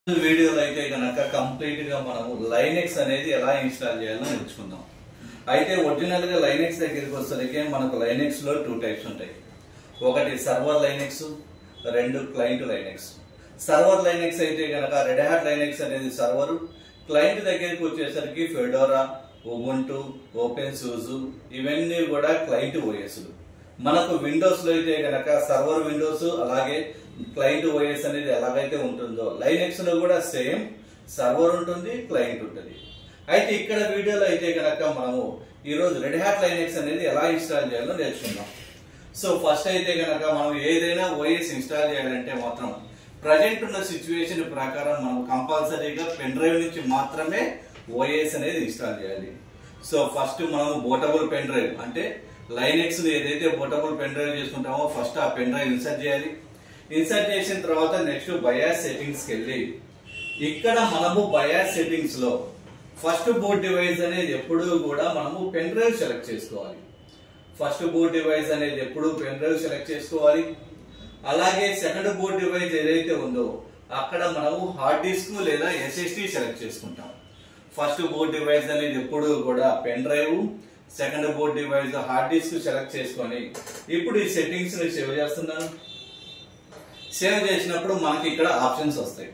ఈ వీడియోలో అయితే గనక కంప్లీట్ గా మనము లైనెక్స్ అనేది ఎలా ఇన్స్టాల్ చేయాలో నేర్చుకుందాం అయితే ఒరిజినల్ గా లైనెక్స్ దగ్గరికి వచ్చేసరికి మనకు లైనెక్స్ లో టూ టైప్స్ ఉంటాయి ఒకటి సర్వర్ లైనెక్స్ రెండు క్లయింట్ లైనెక్స్ సర్వర్ లైనెక్స్ అయితే గనక రెడ్ హ్యాట్ లైనెక్స్ అనేది సర్వర్ క్లయింట్ దగ్గరికి వచ్చేసరికి ఫెడోరా ఉబుంటు ఓపెన్ సూజు ఇవన్నీ కూడా క్లయింట్ ఓఎస్లు మనకు విండోస్ లో అయితే గనక సర్వర్ విండోస్ అలాగే క్లయింట్ ఓఎస్ అనేది ఎలాగైతే ఉంటుందో లైనెక్స్ లో కూడా సేమ్ సర్వర్ ఉంటుంది క్లయింట్ ఉంటుంది అయితే ఇక్కడ వీడియోలో అయితే గనక మనము ఈ రోజు రెడ్ హ్యాట్ లైనెక్స్ అనేది ఎలా ఇన్స్టాల్ చేయాలో నేర్చుకుందాం సో ఫస్ట్ అయితే గనక మనం ఏదైనా ఓఎస్ ఇన్స్టాల్ చేయాలంటే మాత్రం ప్రజెంట్ ఉన్న సిచ్యువేషన్ ప్రకారం మనం కంపల్సరీగా పెన్ డ్రైవ్ నుంచి మాత్రమే ఓఎస్ అనేది ఇన్స్టాల్ చేయాలి సో ఫస్ట్ మనం బోటబుల్ పెన్ డ్రైవ్ అంటే లైనెక్స్ ఏదైతే బోటబుల్ పెన్ డ్రైవ్ చేసుకుంటామో ఫస్ట్ ఆ పెన్ డ్రైవ్ ఇన్సర్ట్ చేయాలి ఇన్సర్ట్ చేసిన తర్వాత నెక్స్ట్ బయాస్ సెట్టింగ్స్ కి వెళ్ళి ఇక్కడ మనము బయాస్ సెట్టింగ్స్ లో ఫస్ట్ బోర్డ్ డివైస్ అనేది ఎప్పుడు కూడా మనము పెన్ డ్రైవ్ సెలెక్ట్ చేసుకోవాలి ఫస్ట్ బోర్డ్ డివైస్ అనేది ఎప్పుడు పెన్ డ్రైవ్ సెలెక్ట్ చేసుకోవాలి అలాగే సెకండ్ బోర్డ్ డివైస్ ఏదైతే ఉందో అక్కడ మనము హార్డ్ డిస్క్ లేదా ఎస్ఎస్డి సెలెక్ట్ చేసుకుంటాం ఫస్ట్ బోర్డ్ డివైస్ అనేది ఎప్పుడు కూడా pen drive second board device hard disk select చేసుకొని ఇప్పుడు ఈ సెట్టింగ్స్ ని సేవ్ చేస్తున్నాను సేవ్ చేసినప్పుడు మనకి ఇక్కడ ఆప్షన్స్ వస్తాయి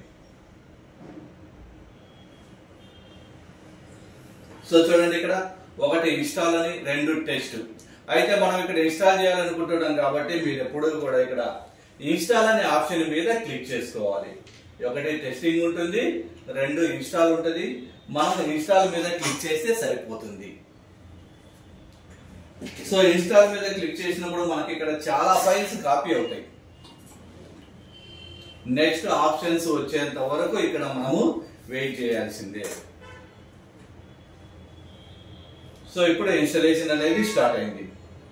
సో చూడండి ఇక్కడ ఒకటి ఇన్స్టాల్ అని రెండు టెస్ట్ అయితే మనం ఇక్కడ ఇన్స్టాల్ చేయాలనుకుంటున్నాం కాబట్టి మీరు ఎప్పుడు కూడా ఇక్కడ ఇన్స్టాల్ అనే ఆప్షన్ మీద క్లిక్ చేసుకోవాలి ఒకటి టెస్టింగ్ ఉంటుంది రెండు ఇన్స్టాల్ ఉంటుంది మనం ఇన్స్టాల్ మీద క్లిక్ చేస్తే సరిపోతుంది సో ఇన్స్టాల్ మీద క్లిక్ చేసినప్పుడు మనకి ఇక్కడ చాలా ఫైల్స్ కాపీ అవుతాయి నెక్స్ట్ ఆప్షన్స్ వచ్చేంత వరకు ఇక్కడ మనము వెయిట్ చేయాల్సిందే సో ఇప్పుడు ఇన్స్టలేషన్ అనేది స్టార్ట్ అయింది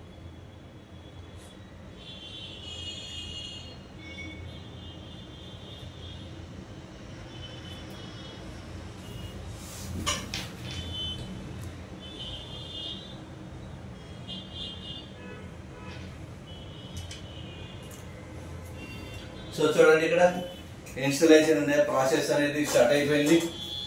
సో చూడండి ఇక్కడ ఇన్స్టలేషన్ అనే ప్రాసెస్ అనేది స్టార్ట్ అయిపోయింది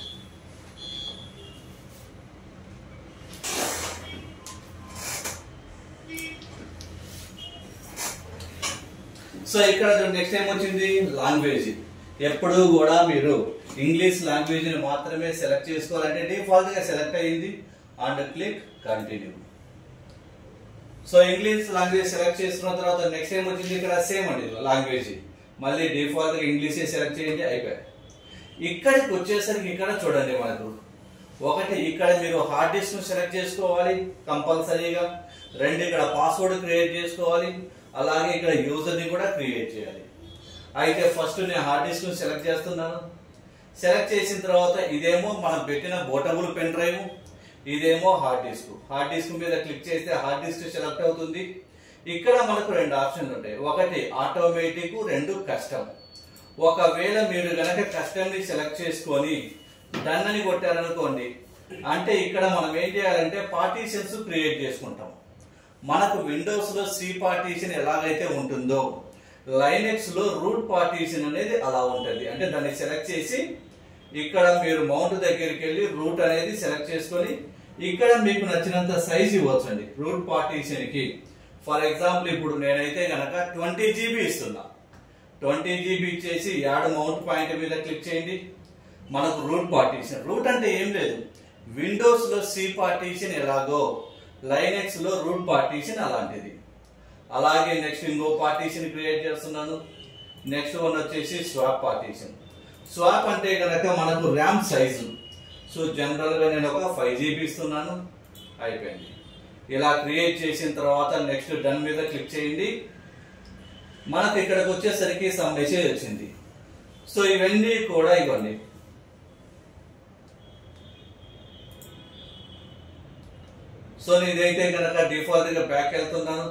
సో ఇక్కడ నెక్స్ట్ ఏం వచ్చింది లాంగ్వేజ్ ఎప్పుడు కూడా మీరు ఇంగ్లీష్ లాంగ్వేజ్ ని మాత్రమే సెలెక్ట్ చేసుకోవాలంటే డిఫాల్ట్ గా సెలెక్ట్ అయ్యింది and click continue so English language select చేసుకున్న తర్వాత నెక్స్ట్ ఏం వచ్చింది ఇక్కడ సేమ్ అండి లాంగ్వేజ్ మళ్ళీ డిఫాల్ట్ గా ఇంగ్లీష్ సెలెక్ట్ చేయండి అయిపోయాయి ఇక్కడికి వచ్చేసరికి ఇక్కడ చూడండి మనకు ఒకటి ఇక్కడ మీరు హార్డ్ డిస్క్ ను సెలెక్ట్ చేసుకోవాలి కంపల్సరీగా రెండు ఇక్కడ పాస్వర్డ్ క్రియేట్ చేసుకోవాలి అలాగే ఇక్కడ యూజర్ ని కూడా క్రియేట్ చేయాలి అయితే ఫస్ట్ నేను హార్డ్ డిస్క్ ను సెలెక్ట్ చేస్తున్నాను సెలెక్ట్ చేసిన తర్వాత ఇదేమో మనం పెట్టిన బోటబుల్ పెన్ డ్రైవ్ ఇదేమో హార్డ్ డిస్క్ హార్డ్ డిస్క్ మీద క్లిక్ చేస్తే హార్డ్ డిస్క్ సెలెక్ట్ అవుతుంది ఇక్కడ మనకు రెండు ఆప్షన్లు ఉంటాయి ఒకటి ఆటోమేటిక్ రెండు కస్టమ్ ఒకవేళ మీరు గనక కస్టమ్ ని సెలెక్ట్ చేసుకొని డన్ అని కొట్టారనుకోండి అంటే ఇక్కడ మనం ఏం చేయాలంటే పార్టీషన్స్ క్రియేట్ చేసుకుంటాం మనకు విండోస్ లో సి పార్టీషన్ ఎలాగైతే ఉంటుందో లైనెక్స్ లో రూట్ పార్టీషన్ అనేది అలా ఉంటది అంటే దాన్ని సెలెక్ట్ చేసి ఇక్కడ మీరు మౌంట్ దగ్గరికి వెళ్ళి రూట్ అనేది సెలెక్ట్ చేసుకొని ఇక్కడ మీకు నచ్చినంత సైజ్ ఇవ్వచ్చండి రూట్ పార్టీషన్ కి ఫర్ ఎగ్జాంపుల్ ఇప్పుడు నేనైతే గనక ట్వంటీ జీబీ ఇస్తున్నా ట్వంటీ జీబీ ఇచ్చేసి యాడ్ మౌంట్ పాయింట్ మీద క్లిక్ చేయండి మనకు రూట్ పార్టీషన్ రూట్ అంటే ఏం లేదు విండోస్ లో సి పార్టీషన్ ఎలాగో లైనెక్స్ లో రూట్ పార్టీషన్ అలాంటిది అలాగే నెక్స్ట్ ఇంకో పార్టీషన్ క్రియేట్ చేస్తున్నాను నెక్స్ట్ వన్ వచ్చేసి స్వాప్ పార్టీషన్ స్వాప్ అంటే కనుక మనకు ర్యామ్ సైజు సో జనరల్ గా నేను ఒక ఫైవ్ జీబీ ఇస్తున్నాను అయిపోయింది ఇలా క్రియేట్ చేసిన తర్వాత నెక్స్ట్ డన్ మీద క్లిక్ చేయండి మనకు ఇక్కడికి వచ్చేసరికి సమ్ మెసేజ్ వచ్చింది సో ఇవన్నీ కూడా ఇవ్వండి సో నేనైతే కనుక డిఫాల్ట్ గా బ్యాక్ వెళ్తున్నాను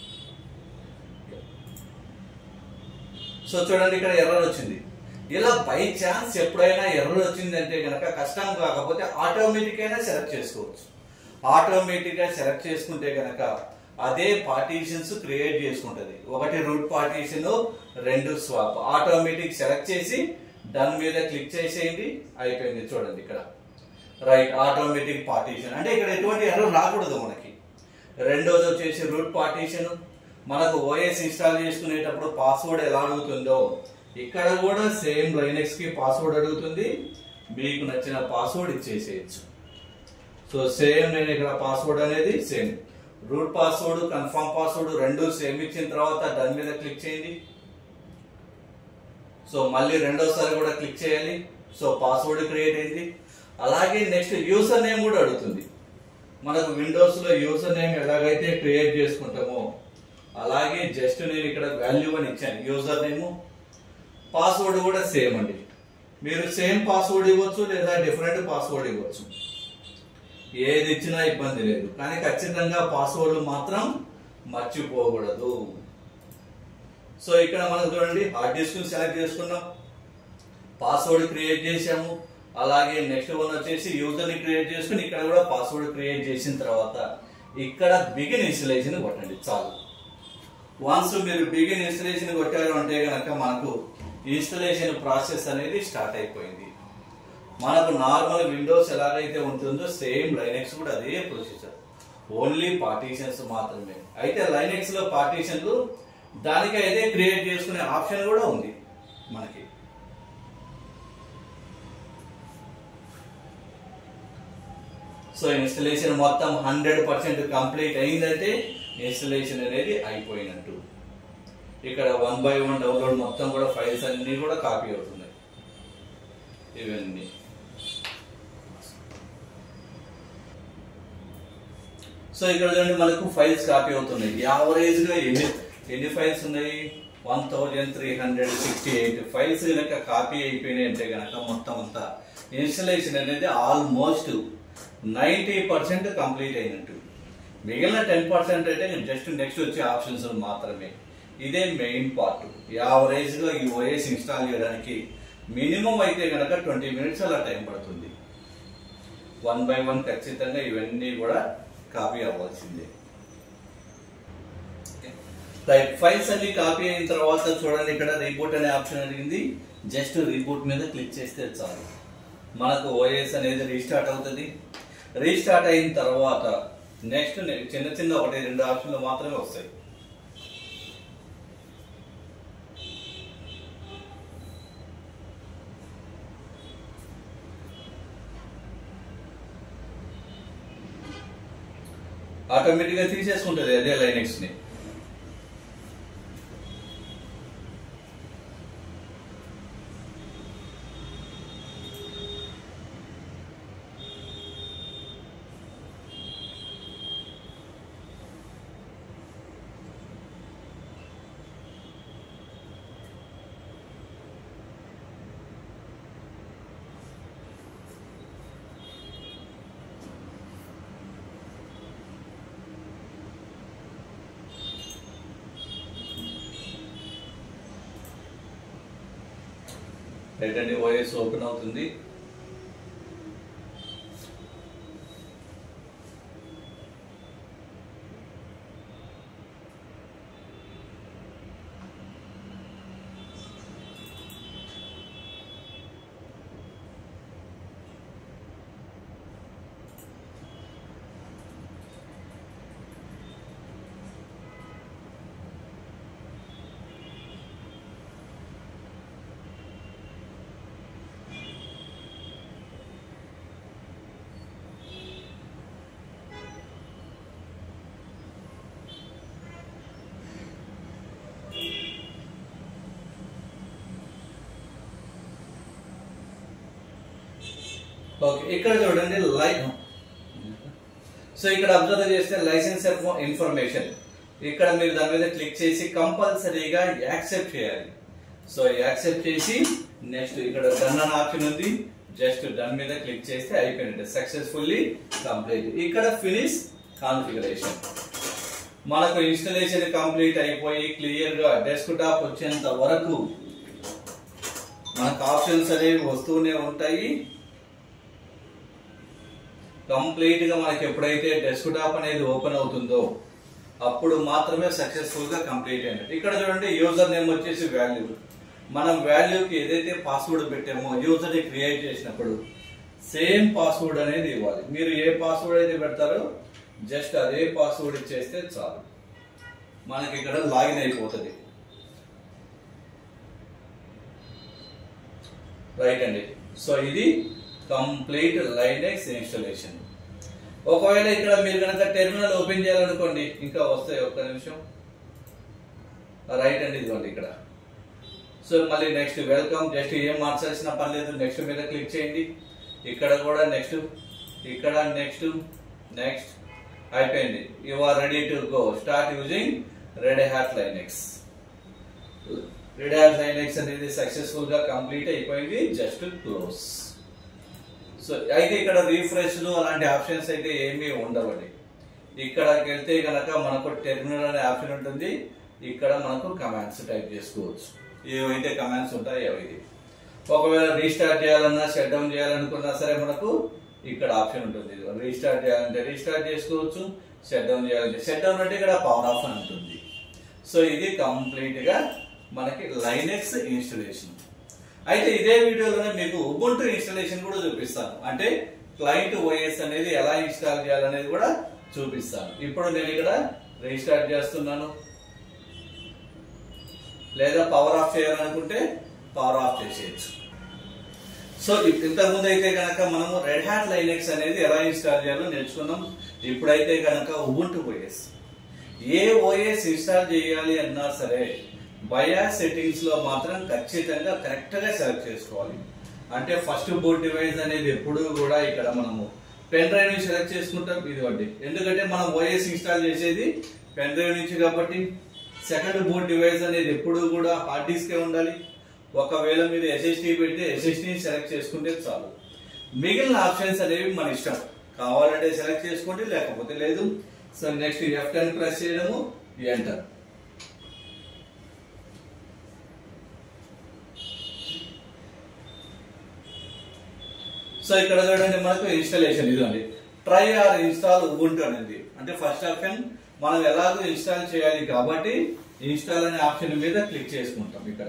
సో చూడండి ఇక్కడ ఎర్రర్ వచ్చింది ఇలా బై ఛాన్స్ ఎప్పుడైనా ఎర్రర్ వచ్చిందంటే కనుక కష్టం కాకపోతే ఆటోమేటిక్ అయినా సెలెక్ట్ చేసుకోవచ్చు ఆటోమేటిక్ గా సెలెక్ట్ చేసుకుంటే కనుక అదే పార్టీషన్స్ క్రియేట్ చేసుకుంటది ఒకటి రూట్ పార్టీషన్ రెండు స్వాప్ ఆటోమేటిక్ సెలెక్ట్ చేసి డన్ మీద క్లిక్ చేసేయండి అయిపోయింది చూడండి ఇక్కడ రైట్ ఆటోమేటిక్ పార్టీషన్ అంటే ఇక్కడ ఎటువంటి ఎర్రర్ రాకూడదు మనకి రెండోది వచ్చేసి రూట్ పార్టీషన్ మనకు ఓఎస్ ఇన్స్టాల్ చేసుకునేటప్పుడు పాస్వర్డ్ ఎలా అడుగుతుందో ఇక్కడ కూడా సేమ్ లైనెక్స్ కి పాస్వర్డ్ అడుగుతుంది మీకు నచ్చిన పాస్వర్డ్ ఇచ్చేసేయచ్చు సో సేమ్ నేను ఇక్కడ పాస్వర్డ్ అనేది same root password confirm password రెండు సేమ్ ఇచ్చిన తర్వాత దాని మీద క్లిక్ చేయండి సో మళ్ళీ రెండోసారి కూడా క్లిక్ చేయాలి సో పాస్వర్డ్ క్రియేట్ అయింది అలాగే నెక్స్ట్ యూజర్ నేమ్ కూడా అడుగుతుంది మనకు విండోస్ లో యూజర్ నేమ్ ఎలాగైతే క్రియేట్ చేసుకుంటామో అలాగే జస్ట్ నేను ఇక్కడ వాల్యూ అని ఇచ్చాను యూజర్ నేమ్ పాస్వర్డ్ కూడా సేమ్ అండి మీరు సేమ్ పాస్వర్డ్ ఇవ్వచ్చు లేదా డిఫరెంట్ పాస్వర్డ్ ఇవ్వచ్చు ఏది ఇచ్చినా ఇబ్బంది లేదు కానీ ఖచ్చితంగా పాస్వర్డ్ మాత్రం మర్చిపోకూడదు సో ఇక్కడ మనం చూడండి హార్డ్ డిస్క్ సెలెక్ట్ చేసుకున్నాం పాస్వర్డ్ క్రియేట్ చేసాము అలాగే నెక్స్ట్ వన్ వచ్చేసి యూజర్ ని క్రియేట్ చేసుకుని ఇక్కడ కూడా పాస్వర్డ్ క్రియేట్ చేసిన తర్వాత ఇక్కడ బిగిన్ ఇన్స్టలేషన్ కొట్టండి చాలు వన్స్ మీరు బిగిన్ ఇన్స్టలేషన్ కొట్టారు అంటే కనుక మనకు ఇన్స్టలేషన్ ప్రాసెస్ అనేది స్టార్ట్ అయిపోయింది మనకు నార్మల్ విండోస్ ఎలాగైతే ఉంటుందో సేమ్ లైనెక్స్ కూడా అదే ప్రొసీజర్ ఓన్లీ పార్టీషన్స్ మాత్రమే అయితే లైనెక్స్ లో పార్టీషన్లు దానికి అయితే క్రియేట్ చేసుకునే ఆప్షన్ కూడా ఉంది మనకి సో ఇన్స్టలేషన్ మొత్తం హండ్రెడ్ పర్సెంట్ కంప్లీట్ అయిందంటే ఇన్స్టలేషన్ అనేది అయిపోయినట్టు ఇక్కడ వన్ బై వన్ డౌన్లోడ్ మొత్తం కూడా ఫైల్స్ అన్ని కూడా కాపీ అవుతున్నాయి ఇవన్నీ సో ఇక్కడ చూడండి మనకు ఫైల్స్ కాపీ అవుతున్నాయి యావరేజ్ గా ఎన్ని ఎన్ని ఫైల్స్ ఉన్నాయి one thousand three hundred sixty eight files కనుక కాపీ అయిపోయినాయి అంటే కనుక మొత్తం అంతా ఇన్స్టలేషన్ అనేది ఆల్మోస్ట్ నైంటీ పర్సెంట్ కంప్లీట్ అయినట్టు మిగిలిన టెన్ పర్సెంట్ అంటే జస్ట్ నెక్స్ట్ వచ్చే ఆప్షన్స్ మాత్రమే ఇదే మెయిన్ పార్ట్ యావరేజ్ గా ఈ ఓఎస్ ఇన్స్టాల్ చేయడానికి మినిమం అయితే కనుక ట్వంటీ మినిట్స్ అలా టైం పడుతుంది వన్ బై వన్ ఖచ్చితంగా ఇవన్నీ కూడా కాపీ అవ్వాల్సిందే రైట్ ఫైల్స్ అన్ని కాపీ అయిన తర్వాత చూడండి ఇక్కడ రీబూట్ అనే ఆప్షన్ అడిగింది జస్ట్ రీబూట్ మీద క్లిక్ చేస్తే చాలు మనకు ఓఎస్ అనేది రీస్టార్ట్ అవుతుంది రీస్టార్ట్ అయిన తర్వాత నెక్స్ట్ చిన్న చిన్న ఒకటి రెండు ఆప్షన్లు మాత్రమే వస్తాయి ఆటోమేటిక్ గా తీసేసుకుంటుంది అదే లైనెక్స్ ని రైట్ అండి ఓఎస్ ఓపెన్ అవుతుంది ఓకే ఇక్కడ చూడండి లైక్ సో ఇక్కడ అబ్జర్వ్ చేస్తే లైసెన్స్ ఇన్ఫర్మేషన్ ఇక్కడ మీరు దాని మీద క్లిక్ చేసి కంపల్సరీగా యాక్సెప్ట్ చేయాలి సో యాక్సెప్ట్ చేసి నెక్స్ట్ ఇక్కడ డన్ అనే ఆప్షన్ ఉంది జస్ట్ డన్ మీద క్లిక్ చేస్తే అయిపోయినట్టు సక్సెస్ఫుల్లీ కంప్లీట్ ఇక్కడ ఫినిష్ కాన్ఫిగరేషన్ మనకు ఇన్స్టలేషన్ కంప్లీట్ అయిపోయి క్లియర్ గా డెస్క్ టాప్ వచ్చేంత వరకు మనకు ఆప్షన్స్ అనేవి వస్తూనే ఉంటాయి కంప్లీట్ గా మనకి ఎప్పుడైతే డెస్క్ టాప్ అనేది ఓపెన్ అవుతుందో అప్పుడు మాత్రమే సక్సెస్ఫుల్ గా కంప్లీట్ అయినట్టు ఇక్కడ చూడండి యూజర్ నేమ్ వచ్చేసి వాల్యూ మనం వాల్యూకి ఏదైతే పాస్వర్డ్ పెట్టామో యూజర్ని క్రియేట్ చేసినప్పుడు సేమ్ పాస్వర్డ్ అనేది ఇవ్వాలి మీరు ఏ పాస్వర్డ్ అయితే పెడతారో జస్ట్ అదే పాస్వర్డ్ ఇచ్చేస్తే చాలు మనకి ఇక్కడ లాగిన్ అయిపోతుంది రైట్ అండి సో ఇది కంప్లీట్ లైనెక్స్ ఇన్స్టాలేషన్ ఒకవేళ ఇక్కడ మీరు కనుక టెర్మినల్ ఓపెన్ చేయాలనుకోండి ఇంకా వస్తాయి ఒక్క నిమిషం రైట్ అండి ఇదిగోండి ఇక్కడ సో మళ్ళీ నెక్స్ట్ వెల్కమ్ జస్ట్ ఏం మార్చాల్సిన పని లేదు నెక్స్ట్ మీద క్లిక్ చేయండి ఇక్కడ కూడా నెక్స్ట్ ఇక్కడ నెక్స్ట్ నెక్స్ట్ అయిపోయింది you are ready to go start using Red Hat Linux Red Hat Linux అనేది సక్సెస్ఫుల్ గా కంప్లీట్ అయిపోయింది జస్ట్ క్లోజ్ సో అయితే ఇక్కడ రీఫ్రెష్ అలాంటి ఆప్షన్స్ అయితే ఏమీ ఉండవండి ఇక్కడికి వెళ్తే కనుక మనకు టెర్మినల్ అనే ఆప్షన్ ఉంటుంది ఇక్కడ మనకు కమాండ్స్ టైప్ చేసుకోవచ్చు ఏవైతే కమాండ్స్ ఉంటాయో ఏవైతే ఒకవేళ రీస్టార్ట్ చేయాలన్నా షట్ డౌన్ చేయాలనుకున్నా సరే మనకు ఇక్కడ ఆప్షన్ ఉంటుంది రీస్టార్ట్ చేయాలంటే రీస్టార్ట్ చేసుకోవచ్చు షట్ డౌన్ చేయాలంటే షట్ డౌన్ అంటే ఇక్కడ పవర్ ఆఫ్ అని ఉంటుంది సో ఇది కంప్లీట్ గా మనకి లైనెక్స్ ఇన్స్టలేషన్ అయితే ఇదే వీడియోలోనే మీకు ఉబుంటు ఇన్స్టాలేషన్ కూడా చూపిస్తాను అంటే క్లయింట్ ఓఎస్ అనేది ఎలా ఇన్స్టాల్ చేయాలనేది కూడా చూపిస్తాను ఇప్పుడు నేను ఇక్కడ రీస్టార్ట్ చేస్తున్నాను లేదా పవర్ ఆఫ్ చేయాలనుకుంటే పవర్ ఆఫ్ చేసేయచ్చు సో ఇంతకుముందు అయితే కనుక మనము రెడ్ హ్యాట్ లైనెక్స్ అనేది ఎలా ఇన్స్టాల్ చేయాలో నేర్చుకున్నాం ఇప్పుడైతే కనుక ఉబుంటు ఓఎస్ ఏ ఓఎస్ ఇన్స్టాల్ చేయాలి అన్నా సరే బయా సెట్టింగ్స్ లో మాత్రం ఖచ్చితంగా కరెక్ట్ గా సెలెక్ట్ చేసుకోవాలి అంటే ఫస్ట్ బోర్డ్ డివైస్ అనేది ఎప్పుడు కూడా ఇక్కడ మనము పెన్ డ్రైవ్ నుంచి సెలెక్ట్ చేసుకుంటాం ఇదిగోండి ఎందుకంటే మనం ఓఎస్ ఇన్స్టాల్ చేసేది పెన్ డ్రైవ్ నుంచి కాబట్టి సెకండ్ బోర్డ్ డివైస్ అనేది ఎప్పుడు కూడా హార్డ్ డిస్కే ఉండాలి ఒకవేళ మీరు ఎస్ఎస్టీ పెడితే ఎస్ఎస్టీ సెలెక్ట్ చేసుకుంటే చాలు మిగిలిన ఆప్షన్స్ అనేవి మన ఇష్టం కావాలంటే సెలెక్ట్ చేసుకోండి లేకపోతే లేదు so next F ten press చేయడము ఎంటర్ సో ఇక్కడ చూడండి మనకు ఇన్స్టాలేషన్ ఇదండి ట్రై ఆర్ ఇన్స్టాల్ ఉబుంటు అనేది అంటే ఫస్ట్ ఆప్షన్ మనం ఎలాగో ఇన్స్టాల్ చేయాలి కాబట్టి ఇన్స్టాల్ అనే ఆప్షన్ మీద క్లిక్ చేసుకుంటాం ఇక్కడ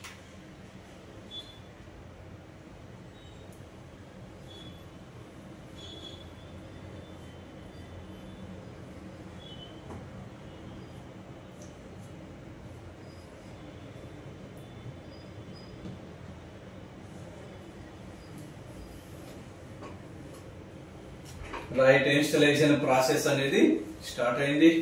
రైట్ ఇన్స్టలేషన్ ప్రాసెస్ అనేది స్టార్ట్ అయింది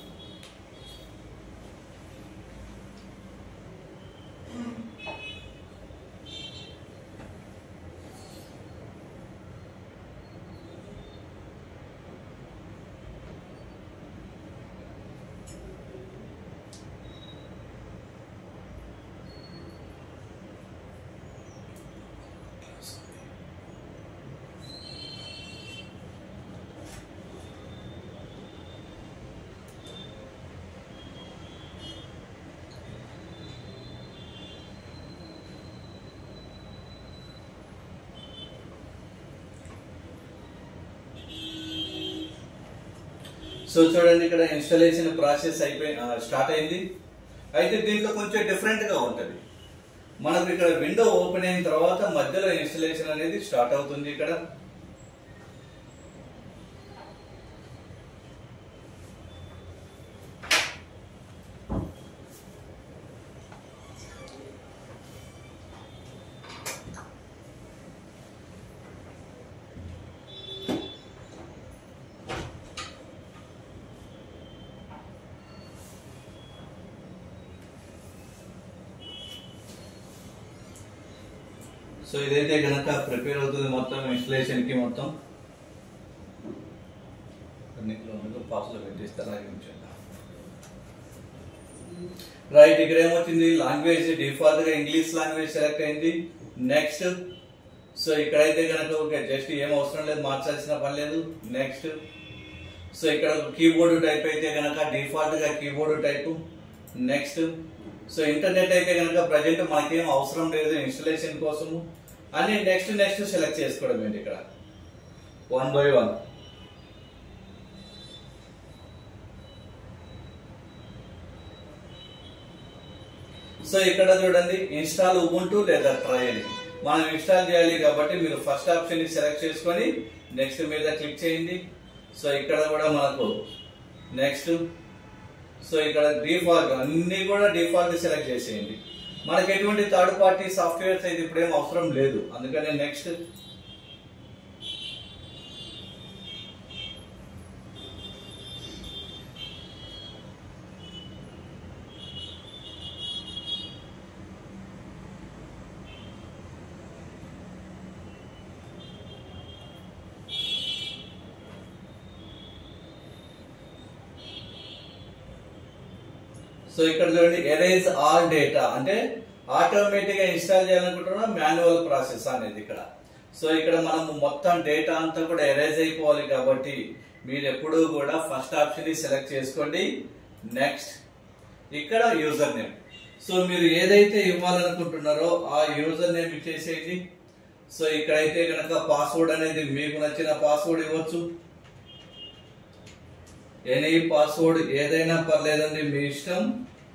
సో చూడండి ఇక్కడ ఇన్స్టాలేషన్ ప్రాసెస్ అయిపోయి స్టార్ట్ అయింది అయితే దీంట్లో కొంచెం డిఫరెంట్ గా ఉంటది మనకు ఇక్కడ విండో ఓపెన్ అయిన తర్వాత మధ్యలో ఇన్స్టాలేషన్ అనేది స్టార్ట్ అవుతుంది ఇక్కడ సో ఇదైతే గనక ప్రిపేర్ అవుతుంది మొత్తం ఇన్స్టలేషన్ కి మొత్తం అన్నిట్లో పాస్లో పెట్టిస్తారా రైట్ ఇక్కడ ఏమొచ్చింది లాంగ్వేజ్ డిఫాల్ట్ గా ఇంగ్లీష్ లాంగ్వేజ్ సెలెక్ట్ అయింది నెక్స్ట్ సో ఇక్కడైతే కనుక ఓకే జస్ట్ ఏం అవసరం లేదు మార్చాల్సిన పని లేదు నెక్స్ట్ సో ఇక్కడ కీబోర్డ్ టైప్ అయితే కనుక డిఫాల్ట్ గా keyboard type next so internet అయితే కనుక ప్రజెంట్ మనకేం అవసరం లేదు ఇన్స్టలేషన్ కోసము అని నెక్స్ట్ నెక్స్ట్ సెలెక్ట్ చేసుకోవడం ఏంటి ఇక్కడ వన్ బై వన్ సో ఇక్కడ చూడండి ఇన్స్టాల్ ఉబుంటు లేదా ట్రై అని మనం ఇన్స్టాల్ చేయాలి కాబట్టి మీరు ఫస్ట్ ఆప్షన్ ని సెలెక్ట్ చేసుకొని నెక్స్ట్ మీద క్లిక్ చేయండి సో ఇక్కడ కూడా మనకు నెక్స్ట్ సో ఇక్కడ డిఫాల్ట్ అన్ని కూడా డిఫాల్ట్ సెలెక్ట్ చేసేయండి మనకి ఎటువంటి థర్డ్ పార్టీ సాఫ్ట్వేర్స్ అయితే ఇప్పుడేం అవసరం లేదు అందుకనే నెక్స్ట్ సో ఇక్కడ చూడండి ఎరేజ్ ఆల్ డేటా అంటే ఆటోమేటిక్ గా ఇన్స్టాల్ చేయాలనుకుంటున్నా మాన్యువల్ ప్రాసెస్ అనేది ఇక్కడ సో ఇక్కడ మనం మొత్తం డేటా అంతా కూడా ఎరేజ్ అయిపోవాలి కాబట్టి మీరు ఎప్పుడూ కూడా ఫస్ట్ ఆప్షన్ ని సెలెక్ట్ చేసుకోండి నెక్స్ట్ ఇక్కడ యూజర్ నేమ్ సో మీరు ఏదైతే ఇవ్వాలనుకుంటున్నారో ఆ యూజర్ నేమ్ ఇచ్చేసేయండి సో ఇక్కడైతే కనుక పాస్వర్డ్ అనేది మీకు నచ్చిన పాస్వర్డ్ ఇవ్వచ్చు ఎనీ పాస్వర్డ్ ఏదైనా పర్లేదండి మీ ఇష్టం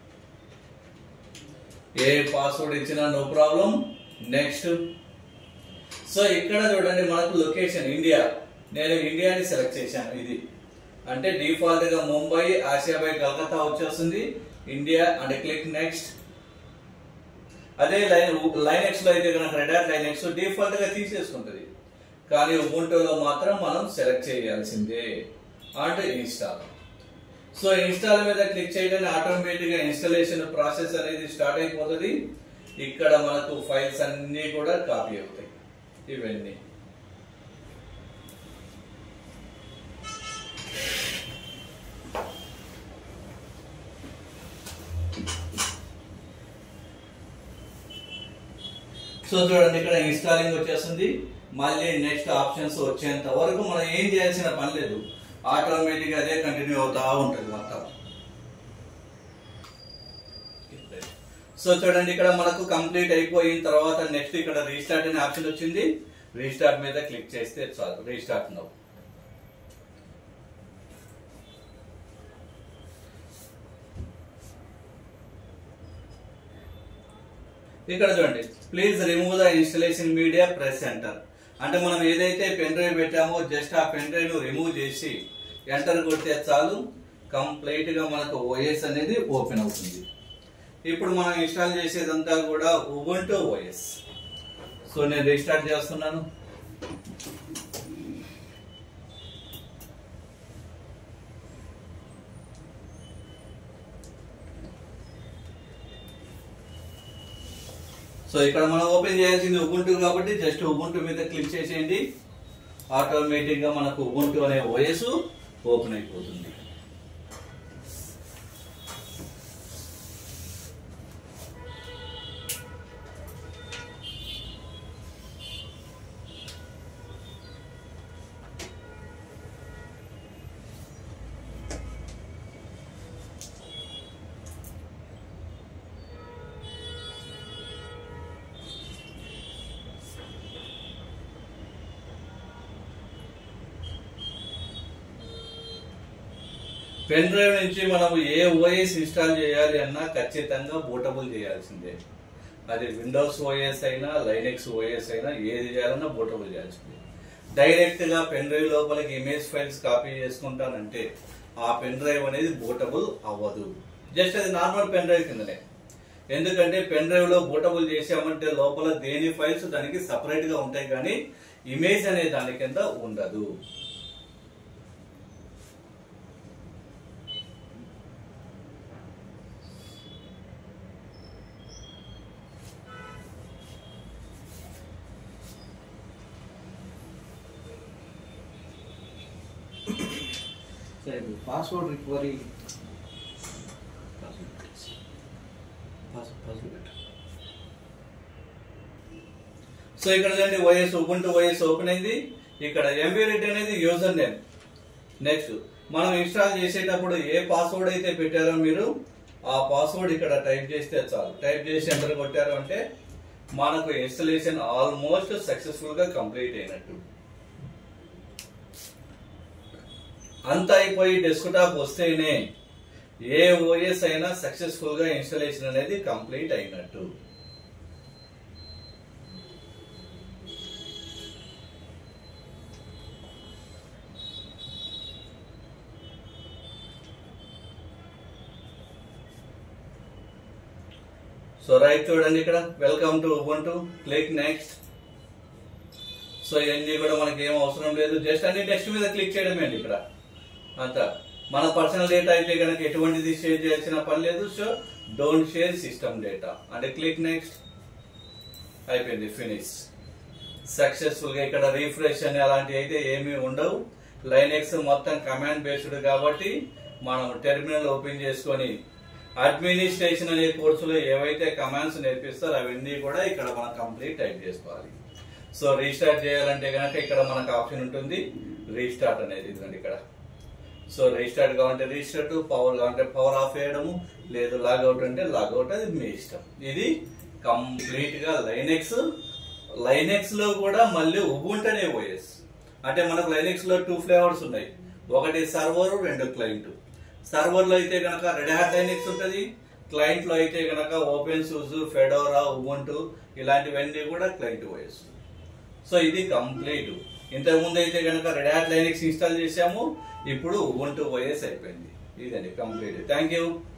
ఏ పాస్వర్డ్ ఇచ్చినా నో ప్రాబ్లం నెక్స్ట్ సో ఇక్కడ చూడండి మనకు లొకేషన్ ఇండియా నేను ఇండియాని సెలెక్ట్ చేశాను ఇది అంటే డిఫాల్ట్ గా ముంబై ఆసియాబై కలకత్తా వచ్చేస్తుంది ఇండియా అండ్ క్లిక్ నెక్స్ట్ అదే లైన్ లైన్ ఎక్స్ లో అయితే కనుక రెడ్ లైన్ ఎక్స్ డిఫాల్ట్ గా తీసేసుకుంటది కానీ ఉబుంటులో మాత్రం మనం సెలెక్ట్ చేయాల్సిందే అండ్ ఇన్స్టాల్ సో ఇన్స్టాల్ మీద క్లిక్ చేయగానే ఆటోమేటిక్ గా ఇన్స్టాలేషన్ ప్రాసెస్ అనేది స్టార్ట్ అయిపోతుంది ఇక్కడ మనకు ఫైల్స్ అన్ని కూడా కాపీ అవుతాయి ఇవన్నీ సో చూడండి ఇక్కడ ఇన్స్టాలింగ్ వచ్చేస్తుంది మళ్ళీ నెక్స్ట్ ఆప్షన్స్ వచ్చేంత వరకు మనం ఏం చేయాల్సిన పని లేదు ఆటోమేటిక్ అదే కంటిన్యూ అవుతా ఉంటుంది మొత్తం సో చూడండి ఇక్కడ మనకు కంప్లీట్ అయిపోయిన తర్వాత నెక్స్ట్ ఇక్కడ రీస్టార్ట్ అనే ఆప్షన్ వచ్చింది రీస్టార్ట్ మీద క్లిక్ చేస్తే చాలు రీస్టార్ట్ నవ్వు ఇక్కడ చూడండి please remove the installation media press enter అంటే మనం ఏదైతే పెన్ డ్రైవ్ పెట్టామో జస్ట్ ఆ పెన్ డ్రైవ్ ను రిమూవ్ చేసి ఎంటర్ కొడితే చాలు కంప్లీట్ గా మనకు ఓఎస్ అనేది ఓపెన్ అవుతుంది ఇప్పుడు మనం ఇన్స్టాల్ చేసేదంతా కూడా ఉబుంటూ ఓఎస్ సో నేను రీస్టార్ట్ చేస్తున్నాను సో ఇక్కడ మనం ఓపెన్ చేయాల్సింది ఉబుంటు కాబట్టి జస్ట్ ఉబుంటు మీద క్లిక్ చేసేయండి ఆటోమేటిక్ గా మనకు ఉబుంటు అనే ఓఎస్ ఓపెన్ అయిపోతుంది పెన్ డ్రైవ్ నుంచి మనం ఏ ఓఎస్ ఇన్స్టాల్ చేయాలి అన్నా ఖచ్చితంగా బూటబుల్ చేయాల్సిందే అది విండోస్ ఓఎస్ అయినా లైనెక్స్ ఓఎస్ అయినా ఏది చేయాలన్నా బూటబుల్ చేయాల్సిందే డైరెక్ట్ గా పెన్ డ్రైవ్ లోపలికి ఇమేజ్ ఫైల్స్ కాపీ చేసుకుంటానంటే ఆ పెన్ డ్రైవ్ అనేది బూటబుల్ అవ్వదు జస్ట్ అది నార్మల్ పెన్ డ్రైవ్ కిందనే ఎందుకంటే పెన్ డ్రైవ్ లో బూటబుల్ చేసామంటే లోపల దేని ఫైల్స్ దానికి సపరేట్ గా ఉంటాయి కానీ ఇమేజ్ అనే దాని కింద ఉండదు సరే పాస్వర్డ్ రికవరీ సో ఇక్కడ చూడండి వైఎస్ ఉబుంటు వైఎస్ ఓపెన్ అయింది ఇక్కడ ఎంబీ రెడ్డి అనేది యూజర్ నేమ్ నెక్స్ట్ మనం ఇన్స్టాల్ చేసేటప్పుడు ఏ పాస్వర్డ్ అయితే పెట్టారో మీరు ఆ పాస్వర్డ్ ఇక్కడ టైప్ చేస్తే చాలు టైప్ చేసి ఎంటర్ కొట్టారు అంటే మనకు ఇన్స్టలేషన్ ఆల్మోస్ట్ సక్సెస్ఫుల్ గా కంప్లీట్ అయినట్టు అంతా అయిపోయి డెస్క్టాప్ వస్తేనే ఏ ఓఎస్ అయినా సక్సెస్ఫుల్ గా ఇన్స్టాలేషన్ అనేది కంప్లీట్ అయినట్టు సో రైట్ చూడండి ఇక్కడ welcome to Ubuntu click next so ఇవన్నీ కూడా మనకి ఏం అవసరం లేదు జస్ట్ అన్ని టెక్స్ట్ మీద క్లిక్ చేయడమే అండి ఇక్కడ అంతా మన పర్సనల్ డేటా అయితే కనుక ఎటువంటిది షేర్ చేయాల్సిన పని లేదు so don't share system data అంటే క్లిక్ నెక్స్ట్ అయిపోయింది ఫినిష్ సక్సెస్ఫుల్ గా ఇక్కడ రీఫ్రెష్ అని అలాంటివి అయితే ఏమీ ఉండవు లైనెక్స్ మొత్తం కమాండ్ బేస్డ్ కాబట్టి మనం టెర్మినల్ ఓపెన్ చేసుకొని అడ్మినిస్ట్రేషన్ అనే కోర్సులో ఏవైతే కమాండ్స్ నేర్పిస్తారో అవన్నీ కూడా ఇక్కడ మనం కంప్లీట్ టైప్ చేసుకోవాలి సో రీస్టార్ట్ చేయాలంటే కనుక ఇక్కడ మనకు ఆప్షన్ ఉంటుంది రీస్టార్ట్ అనేది ఇదిగోండి ఇక్కడ సో రీస్టార్ట్ కావాలంటే రీస్టార్ట్ పవర్ కావాలంటే పవర్ ఆఫ్ చేయడము లేదు లాగౌట్ అంటే లాగౌట్ అది మీ ఇష్టం ఇది కంప్లీట్ గా లైనెక్స్ లైనెక్స్ లో కూడా మళ్ళీ ఉబుంటనే ఓఎస్ అంటే మనకు లైనెక్స్ లో టూ ఫ్లేవర్స్ ఉన్నాయి ఒకటి సర్వర్ రెండు క్లయింట్ సర్వర్ లో అయితే కనుక రెడ్ హ్యాట్ లైనెక్స్ ఉంటుంది క్లయింట్ లో అయితే కనుక ఓపెన్ సూజ్ ఫెడోరా ఉబుంటు ఇలాంటివన్నీ కూడా క్లయింట్ ఓఎస్ సో ఇది కంప్లీట్ ఇంతకు ముందు అయితే కనుక రెడ్ హ్యాట్ లైనెక్స్ ఇన్స్టాల్ చేసాము ఇప్పుడు ఉబుంటు ఓఎస్ అయిపోయింది ఇదండి కంప్లీట్ థ్యాంక్ యూ